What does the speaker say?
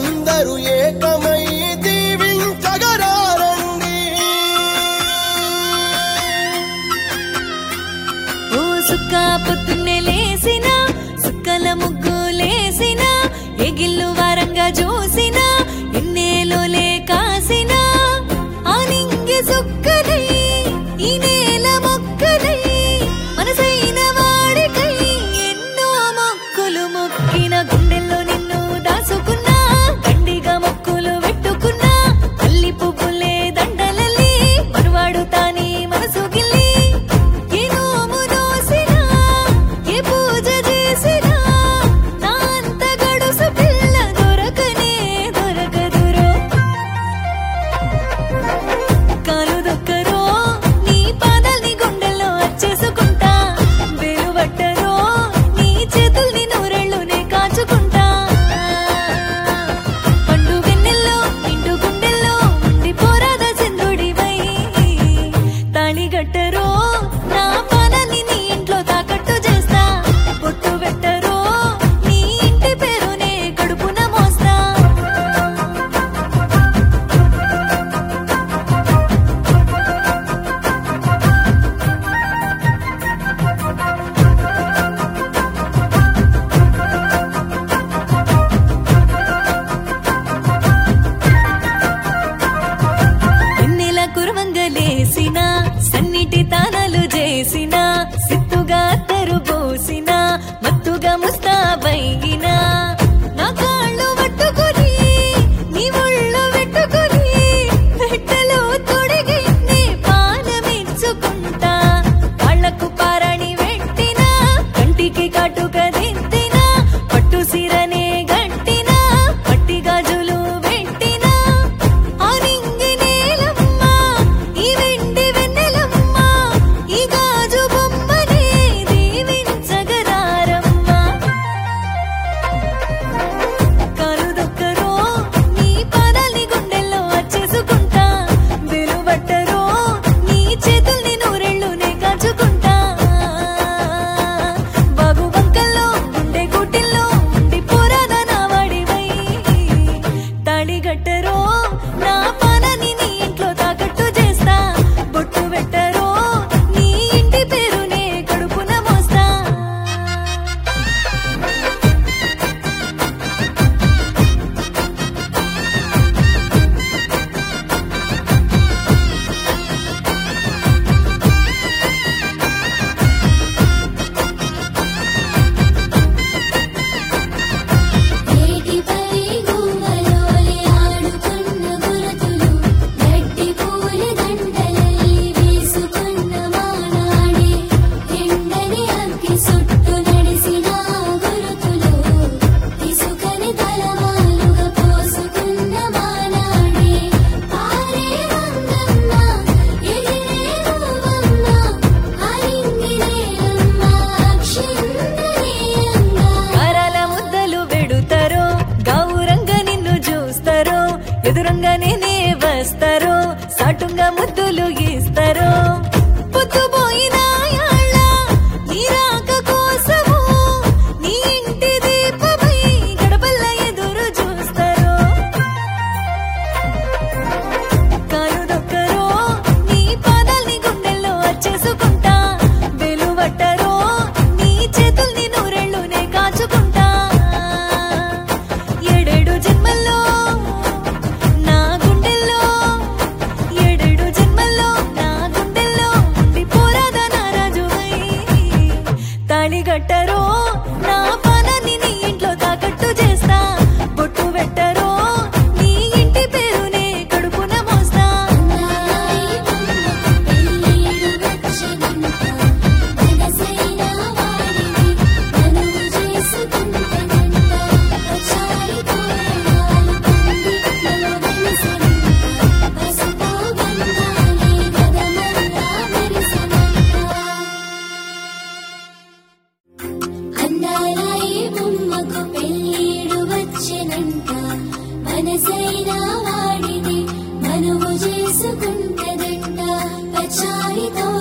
అందరూ ఏకమై దీవించగరారండి ఓ సుక్క పొద్దున్నే లేసిన సుక్కల ముగ్గులేసిన ఎగిల్లు వారంగా చూసిన ఎన్నేలోలే కాసిన ఆ నింగి సుక్కలై ఈ నేల మొక్కలై మనసైన వాడికై ఎన్నో మొక్కులు మొక్కిన గుండెల్లో నిన్ను దాసుకున్నా గండిగా మొక్కులు పెట్టుకున్నా అల్లి పువ్వులే దండలల్లి మరువాడు తాని మనసు గిల్లి ఏ నోము నోసినా ఏ పూజ చేసినా నా అంత గడుసు పిల్ల దొరకనే దొరకదురో కాలు దొక్కరో నీ పాదాల్ని గుండెల్లో అచ్చేసుకుంటా వెలువట్టరో నీ చేతుల్ని నూరెళ్ళునే కాచుకుంటా పండు వెన్నెల్లో నిండు గుండెల్లో ఉండి పోరాద చంద్రుడివై తాళిగట్టరో నా పానాన్ని నీ ఇంట్లో తాకట్టు చేస్తా పొట్టు పెట్టరో నీ ఇంటి పేరునే కడుపున మోస్తా ఎన్నెల కురవంగలేసిన సన్నిటి తానాలు చేసిన సిత్తుగా అత్తరు పోసిన మత్తుగా ముస్తాబైగిన నా కాళ్ళు పట్టుకొని నీ ఒళ్ళు పెట్టుకొని పెట్టలో తొడిగి నీ పాలమిచ్చుకుంటా కాళ్ళకు పారాణి పెట్టిన కంటికి కాటుక దిద్దిన పట్టు సిరనే గట్టిన పట్టి గాజులు పెట్టిన ఆ నింగి నేలమ్మ ఈ వెండి వెన్నెలమ్మ ఈ గాజు బొమ్మనే దీవించగరారమ్మ కాలు దొక్కరో నీ పాదాల్ని గుండెల్లో అచ్చేసుకుంటా వెలువట్టరో నీ చేతుల్ని నూరెళ్ళునే కాచుకుంటా బాగు బంకల్లో గుండె గుడ్డిల్లో ఉండి పోరాదా నా వాడివై తాళిగట్టరో నా పానాన్ని నీ ఇంట్లో తాకట్టు చేస్తా బొట్టు పెట్టరో నీ ఇంటి పేరునే కడుపున మోస్తా ఏటిపై గువ్వలోలి ఆడుకున్న గురుతులు గడ్డి పూల దండలల్లి వేసుకున్న మానాడే ఎండని అగ్గి సుట్టు నడిసిన గురుతులు ఇసుకని తలవాలుగా పోసుకున్న మానాడే పారే వంగమ్మ ఎగిరే రూపమ్మ అలింగిరేయమ్మ అక్షింతనేయంగా కరాల ముద్దలు వెడుతారో గౌరంగా నిన్ను చూస్తారో ఎదురంగా నేనే వస్తారో సాటుంగా ముద్దులు ఇస్తారో పొద్దుపోయిన యాళ్ళ నీ రాక కోసము నీ ఇంటి దీపమై గడపల్ల ఎదురు చూస్తారో కాలు దొక్కరో నీ పాదాల్ని గుండెల్లో అచ్చేసుకుంటా వెలువట్టరో నీ చేతుల్ని నూరెళ్ళునే కాచుకుంటా ఏడేడు జన్మల్లో నా గుండెల్లో ఏడేడు జన్మల్లో నా గుండెల్లో ఉండి పోరాదా నా రాజువై తాళిగట్టరో నా పానాన్ని నీ ఇంట్లో తాకట్టు చేస్తా బొట్టు పెట్టరో నీ ఇంటి పేరునే కడుపున మోస్తా నాయి బొమ్మకు పెళ్ళిడు వచ్చినంత మనసైన వాడిని నన్ను చేసుకుంటనంత ఒకసారి తోరణాలు పొంది నన్ను వెలిసినంత పసుపు బంగాలే గదమంతా మెరిసినంత అందాలాయి బొమ్మకు పెళ్ళిడు వచ్చినంట మనసైన వాడిని మనువు చేసుకుంటదంట పచారితో